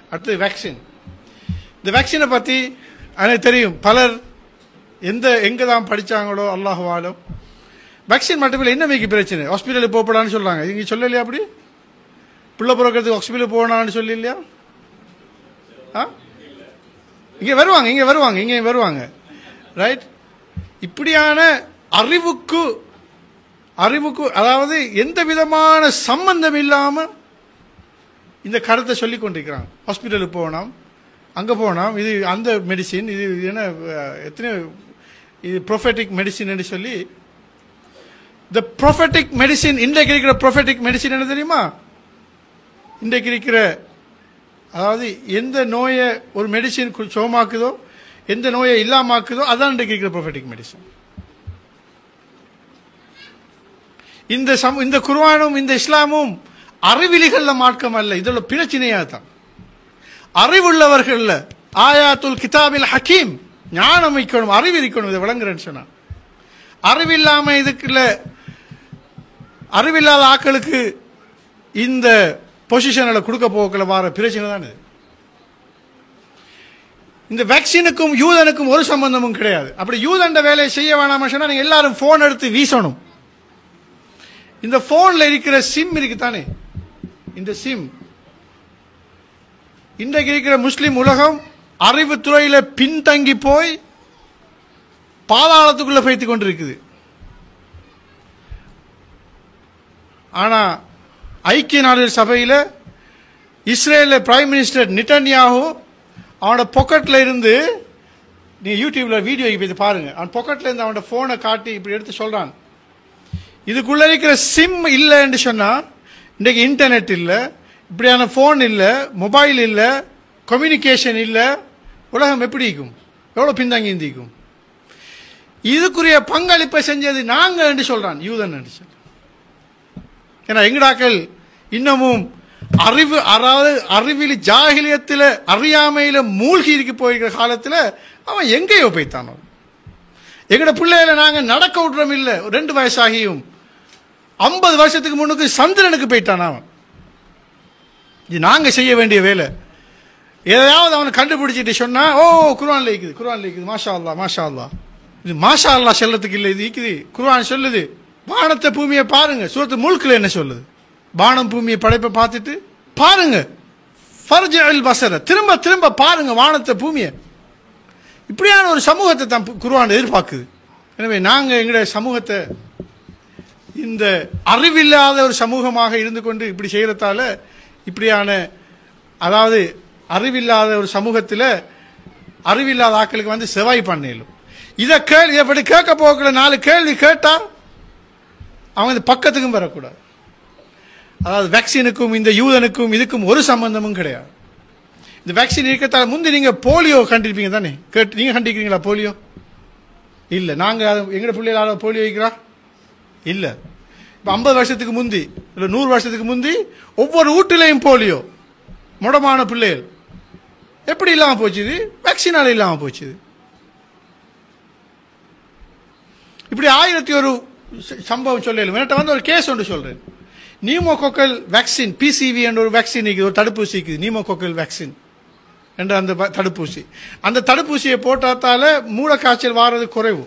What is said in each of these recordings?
அடுத்து வேக்சின் இந்த வேக்சினை பற்றி எனக்கு தெரியும் பலர் எந்த எங்கே தான் படித்தாங்களோ அல்லாஹுவாலும் வேக்சின் மட்டுமில்லை என்ன மிக பிரச்சனை ஹாஸ்பிட்டலுக்கு போகப்படான்னு சொல்கிறாங்க இங்கே சொல்லலையா அப்படி பிள்ளை பிறக்கிறதுக்கு ஹாஸ்பிட்டலுக்கு போகணான்னு சொல்லி இல்லையா ஆ இங்கே வருவாங்க இங்கே வருவாங்க இங்கே வருவாங்க ரைட் இப்படியான அறிவுக்கு அறிவுக்கு அதாவது எந்த விதமான சம்பந்தம் இல்லாமல் இந்த கருத்தை சொல்லி கொண்டிருக்கிறாங்க ஹாஸ்பிட்டலுக்கு போனோம் அங்கே போனோம் இது அந்த மெடிசின் இது இது என்ன அஹ், எத்தனை இது ப்ரொஃபெட்டிக் மெடிசின் சொல்லி இந்த ப்ரொஃபெட்டிக் மெடிசின் இன்றைக்கு இருக்கிற ப்ரொஃபெட்டிக் மெடிசின் என்ன தெரியுமா இன்றைக்கு இருக்கிற அதாவது எந்த நோயை ஒரு மெடிசின் சுகமாக்குதோ எந்த நோயை இல்லாமாக்குதோ அதான் இன்றைக்கு இருக்கிற ப்ரொஃபெட்டிக் மெடிசின் இந்த சம இந்த குர்ஆனும் இந்த இஸ்லாமும் அறிவிலிகள்ல மார்க்கம் அல்ல இதோட பிரச்சனையா தான் அறிவுள்ளவர்கள்ல ஆயாத்துல் கிதாபில் ஹக்கீம் ஞானம் வைக்கணும் அறிவு இருக்கணும் இதை விளங்குறேன்னு சொன்னா அறிவில்லாம இதுக்குள்ள அறிவில்லாத ஆட்களுக்கு இந்த பொசிஷனில் கொடுக்க போக்கல வர பிரச்சனை தான் இது இந்த வேக்சினுக்கும் யூதனுக்கும் ஒரு சம்பந்தமும் கிடையாது அப்படி யூதண்ட வேலையை செய்ய வேணாம சொன்னா நீங்க எல்லாரும் போன் எடுத்து வீசணும் இந்த போன்ல இருக்கிற சிம் இருக்கு தானே இந்த சிம் இன்றைக்கு இருக்கிற முஸ்லிம் உலகம் அறிவுத்துறையில பின்தங்கி போய் பாதாளத்துக்குள்ள வைத்து கொண்டிருக்குது ஆனா ஐக்கிய நாடுகள் சபையில இஸ்ரேல பிரைம் மினிஸ்டர் நிட்டன்யாஹூ அவனோட பொக்கெட்ல இருந்து நீ யூடியூப்ல வீடியோ போய் பாருங்க அவன் பொக்கெட்ல இருந்து அவனோட போனை காட்டி இப்படி எடுத்து சொல்றான் இதுக்குள்ள இருக்கிற சிம் இல்லைன்னு சொன்னா இன்றைக்கு இன்டர்நெட் இல்லை இப்படியான ஃபோன் இல்லை மொபைல் இல்லை கம்யூனிகேஷன் இல்லை உலகம் எப்படி இருக்கும் எவ்வளோ பின்தங்கி இருந்திக்கும் இதுக்குரிய பங்களிப்பை செஞ்சது நாங்க என்று சொல்றான் யூதன் என்று சொல்றான் ஏன்னா எங்கடாக்கள் இன்னமும் அறிவு அதாவது அறிவில் ஜாகிலியத்தில் அறியாமையில மூழ்கி இருக்கு போயிருக்கிற காலத்துல அவன் எங்கேயோ போய்த்தான் அவன் எங்கட பிள்ளைகளை நாங்க நடக்க விடுறோம் இல்ல ரெண்டு வயசாகியும் ஐம்பது வருஷத்துக்கு முன்னுக்கு சந்திரனுக்கு போயிட்டான் அவன் இது நாங்க செய்ய வேண்டிய வேலை எதையாவது அவனை கண்டுபிடிச்சிட்டு சொன்னா ஓ குர்ஆன்ல இருக்குது குர்ஆன்ல இருக்குது மாஷா அல்லா மாஷா அல்லா இது மாஷா அல்லா செல்லத்துக்கு இல்லை இது இருக்குது குர்ஆன் சொல்லுது வானத்தை பூமியை பாருங்க சூரத்து முழுக்கில் என்ன சொல்லுது வானம் பூமியை படைப்பை பார்த்துட்டு பாருங்க ஃபர்ஜ் அல் பசர திரும்ப திரும்ப பாருங்க வானத்தை பூமியை இப்படியான ஒரு சமூகத்தை தான் குர்ஆன் எதிர்பார்க்குது எனவே நாங்க எங்களுடைய சமூகத்தை இந்த அறிவில்லாத ஒரு சமூகமாக இருந்து கொண்டு இப்படி செய்யறதால இப்படியான அதாவது அறிவில்லாத ஒரு சமூகத்தில் அறிவில்லாத ஆட்களுக்கு வந்து செவாய் பண்ணிடலும் இதை கேள்வி எப்படி கேட்க போகல நாலு கேள்வி கேட்டா அவங்க இந்த பக்கத்துக்கும் வரக்கூடாது அதாவது வேக்சினுக்கும் இந்த யூதனுக்கும் இதுக்கும் ஒரு சம்பந்தமும் கிடையாது இந்த வேக்சின் இருக்கத்தால முந்தி நீங்க போலியோ கண்டிருப்பீங்க தானே கேட்டு நீங்க கண்டிருக்கீங்களா போலியோ இல்ல நாங்க அது- எங்கட பிள்ளைகளால போலியோ வைக்கிறா இல்ல இப்ப ஐம்பது வருஷத்துக்கு முந்தி இல்ல நூறு வருஷத்துக்கு முந்தி ஒவ்வொரு வீட்டிலையும் போலியோ முடமான பிள்ளைகள் எப்படி இல்லாம போச்சுது வேக்சினால இல்லாம போச்சுது இப்படி ஆயிரத்தி ஒரு ச- சம்பவம் சொல்லலும் என்கிட்ட வந்து ஒரு கேஸ் ஒன்று சொல்றேன் நியூமோகோக்கல் வேக்சின் பிசிவி என்ற ஒரு வேக்சின் இருக்குது ஒரு தடுப்பூசி இருக்குது நியூமோகோக்கல் வேக்சின் என்ற அந்த வ- தடுப்பூசி அந்த தடுப்பூசியை போட்டாத்தால மூளைக்காய்ச்சல் வாரது குறைவு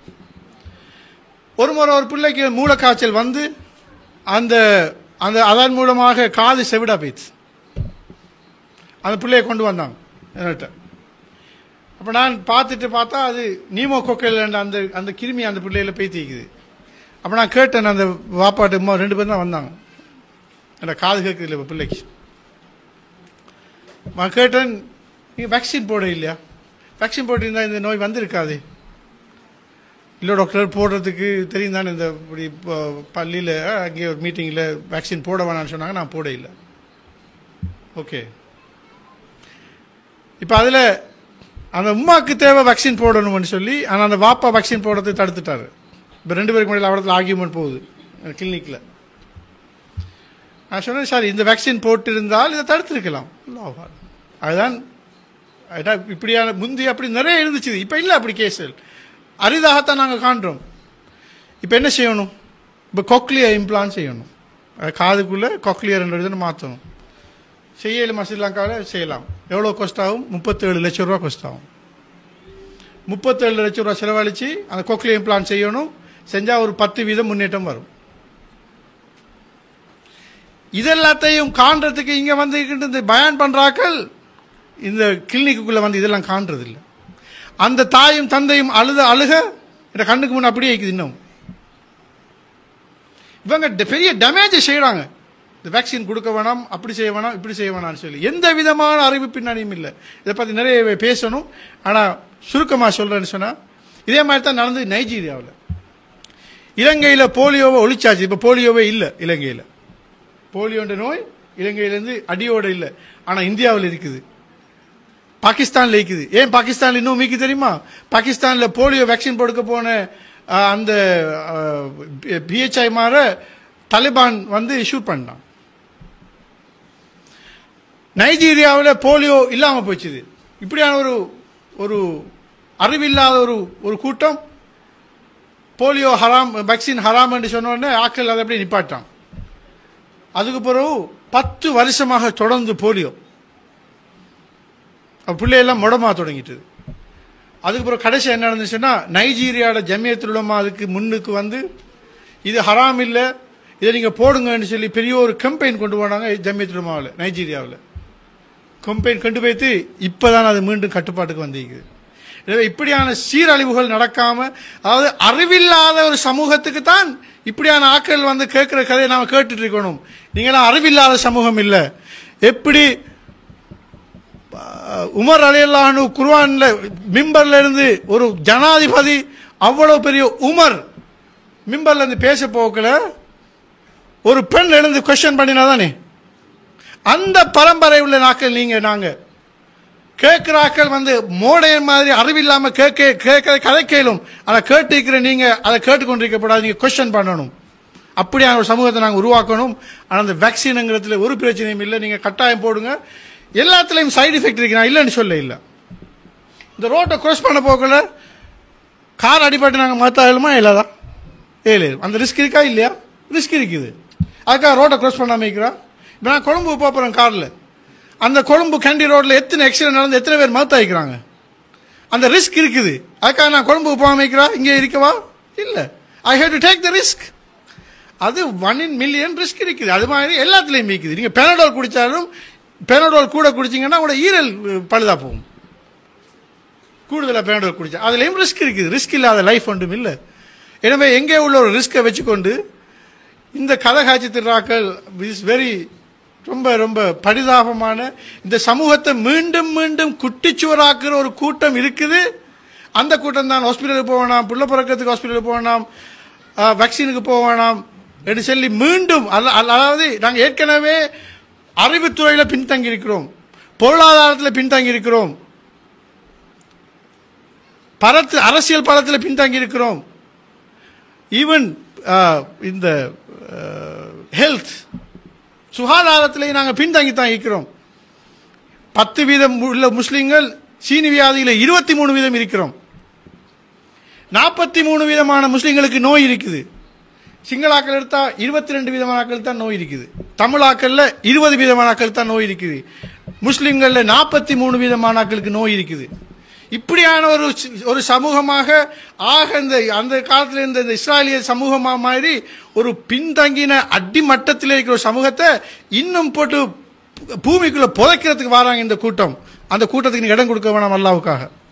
ஒரு முறை ஒரு பிள்ளைக்கு மூளைக்காய்ச்சல் வந்து அந்த அந்த அதன் மூலமாக காது செவிடா போயிடுச்சு அந்த பிள்ளையை கொண்டு வந்தாங்க என்கிட்ட அப்போ நான் பார்த்துட்டு பார்த்தா அது நீமோகோக்கல் என்ற அந்த அந்த கிருமி அந்த பிள்ளையில பேத்திக்குது அப்போ நான் கேட்டேன் அந்த வாப்பாட்டு அம்மா ரெண்டு பேரும் தான் வந்தாங்க என்னோட காது கேட்குது இல்லை பிள்ளைக்கு நான் கேட்டேன் நீங்கள் வேக்சின் போட இல்லையா வேக்சின் போட்டிருந்தா இந்த நோய் வந்திருக்காது இல்லை டாக்டர் போடுறதுக்கு தெரியும் தானே இந்த இப்படி பள்ளியில் அங்கே ஒரு மீட்டிங்கில் வேக்சின் போட வேணாம்னு சொன்னாங்க நான் போட இல்லை ஓகே இப்போ அதில் அந்த உமாக்கு தேவை வேக்சின் போடணும்னு சொல்லி ஆனால் அந்த வாப்பா வேக்சின் போடுறதை தடுத்துட்டாரு இப்போ ரெண்டு பேருக்கு முன்னாடி அவடத்தில் ஆர்கியூமெண்ட் போகுது கிளினிக்கில் நான் சொன்னேன் சார் இந்த வேக்சின் போட்டிருந்தால் இதை தடுத்திருக்கலாம் அல்லாஹ் அக்பர். அதுதான் அதான் இப்படியான முந்தி அப்படி நிறைய இருந்துச்சு இப்போ இல்லை அப்படி கேஸ்கள் அரிதாகத்தான் நாங்கள் காண்றோம் இப்போ என்ன செய்யணும் இப்போ கொக்லியர் இம்ப்ளான் செய்யணும் அது காதுக்குள்ளே கொக்லியர் மாற்றணும் செய்யலுமா ஸ்ரீலங்காவில் செய்யலாம் எவ்வளோ cost ஆகும் முப்பத்தேழு லட்சம் ரூபா cost ஆகும் முப்பத்தேழு லட்சம் ரூபா செலவழித்து அந்த கொக்லியம் இம்ப்ளான் செய்யணும் செஞ்சால் ஒரு பத்து வீதம் முன்னேற்றம் வரும் இதெல்லாத்தையும் காண்றதுக்கு இங்கே வந்து இந்த பயான் பண்ணுறாக்கள் இந்த கிளினிக்குள்ளே வந்து இதெல்லாம் காண்றது இல்லை அந்த தாயும் தந்தையும் அழுத அழுக இந்த கண்ணுக்கு முன்ன அப்படியே இருக்குது இன்னும் இவங்க ட- பெரிய டேமேஜை செய்கிறாங்க இந்த வேக்சின் கொடுக்க வேணாம் அப்படி செய்ய வேணாம் இப்படி செய்ய வேணாம்னு சொல்லி எந்த விதமான அறிவு பின்னணியும் இல்லை இதை பற்றி நிறைய பேசணும் ஆனால் சுருக்கமாக சொல்கிறேன்னு சொன்னால் இதே மாதிரி தான் நடந்தது நைஜீரியாவில் இலங்கையில் போலியோவை ஒழிச்சாச்சு இப்போ போலியோவே இல்லை இலங்கையில் போலியோன்ற நோய் இலங்கையிலேருந்து அடியோட இல்லை ஆனால் இந்தியாவில் இருக்குது பாகிஸ்தான்ல இருக்குது ஏன் பாகிஸ்தான்ல இன்னும் மீக்கு தெரியுமா பாகிஸ்தான்ல போலியோ வேக்சின் கொடுக்க போன அஹ், அந்த பிஹெச்ஐ மாற தலிபான் வந்து ஷூட் பண்ணான் நைஜீரியாவில் போலியோ இல்லாம போச்சுது இப்படியான ஒரு ஒரு அறிவில்லாத ஒரு ஒரு கூட்டம் போலியோ ஹராம் வேக்சின் ஹராம் என்று சொன்ன உடனே ஆக்கள் அதை அப்படியே நிப்பாட்டான் அதுக்கு பிறகு பத்து வருஷமாக தொடர்ந்து போலியோ அப்ப பிள்ளையெல்லாம் முடமா தொடங்கிட்டது அதுக்கு பிறகு கடைசி என்ன நடந்துச்சுன்னா நைஜீரியாவோட ஜமியத்துல் உலமா அதுக்கு முன்னுக்கு வந்து இது ஹராம் இல்லை இதை நீங்க போடுங்கன்னு சொல்லி பெரிய ஒரு கம்பெயின் கொண்டு போனாங்க ஜமியத்துல் உலமாவில் நைஜீரியாவில் கம்பெயின் கொண்டு போய்த்து இப்பதான் அது மீண்டும் கட்டுப்பாட்டுக்கு வந்திருக்குது எனவே இப்படியான சீரழிவுகள் நடக்காம அதாவது அறிவில்லாத ஒரு சமூகத்துக்கு தான் இப்படியான ஆட்கள் வந்து கேட்கிற கதையை நாம கேட்டுட்டு இருக்கணும் நீங்களாம் அறிவில்லாத சமூகம் இல்லை எப்படி அஹ், உமர் அலியல்லானு குர்ஆன்ல மிம்பர்ல இருந்து ஒரு ஜனாதிபதி அவ்வளவு பெரிய உமர் மிம்பர்ல இருந்து பேச போக்கல ஒரு பெண் எழுந்து கொஸ்டின் பண்ணினா தானே அந்த பரம்பரை உள்ள நாட்கள் நீங்க நாங்க கேட்கிறாக்கள் வந்து மோடையன் மாதிரி அறிவில்லாம கேட்க கேட்க கதை கேளும் அதை கேட்டிருக்கிற நீங்க அதை கேட்டுக்கொண்டிருக்கப்படாது நீங்க கொஸ்டின் பண்ணணும் அப்படியான ஒரு சமூகத்தை நாங்கள் உருவாக்கணும் ஆனால் அந்த வேக்சினுங்கிறதுல ஒரு பிரச்சனையும் இல்லை நீங்க கட்டாயம் போடுங்க எல்லாத்துலயும் சைடு எஃபெக்ட் இருக்கு நான் இல்லைன்னு சொல்ல இல்லை இந்த ரோட்டை cross பண்ண போகல கார் அடிபட்டு நாங்கள் மாத்தாலுமா இல்லாதா ஏழு அந்த ரிஸ்க் இருக்கா இல்லையா ரிஸ்க் இருக்குது அதுக்காக ரோட்டை cross பண்ணாம இருக்கிறோம் இப்போ நான் கொழும்பு போகிறேன் காரில் அந்த கொழும்பு கண்டி ரோட்டில் எத்தனை ஆக்சிடென்ட் நடந்து எத்தனை பேர் மௌத்தாயிக்கிறாங்க அந்த ரிஸ்க் இருக்குது அதுக்காக நான் கொழும்புக்கு போகாம இருக்கிறா இங்கே இருக்கவா இல்லை I have to take the risk அது ஒன் இன் மில்லியன் ரிஸ்க் இருக்குது அது மாதிரி எல்லாத்துலேயும் இருக்குது நீங்கள் பெனடோல் குடித்தாலும் பெனடோல் கூட குடிச்சீங்கன்னா உங்களோட ஈரல் பழுதா போகும் கூடுதலாக பெனடோல் குடிச்சா அதுலேயும் ரிஸ்க் இருக்குது ரிஸ்க் இல்லாத லைஃப் ஒன்றும் இல்லை எனவே எங்கே உள்ள ஒரு ரிஸ்க்கை வச்சுக்கொண்டு இந்த கதை காட்சி திருவிழாக்கள் இஸ் வெரி ரொம்ப ரொம்ப பரிதாபமான இந்த சமூகத்தை மீண்டும் மீண்டும் குட்டிச்சுவராக்குற ஒரு கூட்டம் இருக்குது அந்த கூட்டம் தான் ஹாஸ்பிட்டலுக்கு போக வேணாம் புள்ள பிறக்கிறதுக்கு ஹாஸ்பிட்டலுக்கு போக வேணாம் வேக்சினுக்கு போக வேணாம் என்று சொல்லி மீண்டும் அல்ல- அல்ல- அதாவது நாங்கள் ஏற்கனவே அறிவுத்துறையில் பின்தங்கி இருக்கிறோம் பொருளாதாரத்தில் பின்தங்கி இருக்கிறோம் பரத்து அரசியல் பலத்தில் பின்தங்கி இருக்கிறோம் ஈவன் இந்த ஹெல்த் சுகாதாரத்திலே நாங்கள் பின்தங்கி தான் இருக்கிறோம் பத்து வீதம் உள்ள முஸ்லிம்கள் சீனி வியாதியில் இருபத்தி மூணு வீதம் இருக்கிறோம் நாற்பத்தி மூணு விதமான முஸ்லிம்களுக்கு நோய் இருக்குது சிங்களாக்கள் எடுத்தா இருபத்தி ரெண்டு விதமான ஆக்கள் தான் நோய் இருக்குது தமிழாக்கள்ல இருபது விதமான ஆக்கள் தான் நோய் இருக்குது முஸ்லிம்கள்ல நாற்பத்தி மூணு விதமான ஆக்களுக்கு நோய் இருக்குது இப்படியான ஒரு சி- ஒரு சமூகமாக ஆக இந்த அந்த காலத்துல இருந்த இந்த இஸ்ராயலிய சமூகமா மாதிரி ஒரு பின்தங்கின அடிமட்டத்தில் இருக்கிற ஒரு சமூகத்தை இன்னும் போட்டு பூமிக்குள்ள புதைக்கிறதுக்கு வராங்க இந்த கூட்டம் அந்த கூட்டத்துக்கு நீங்க இடம் கொடுக்க வேணாம் அல்லாவுக்காக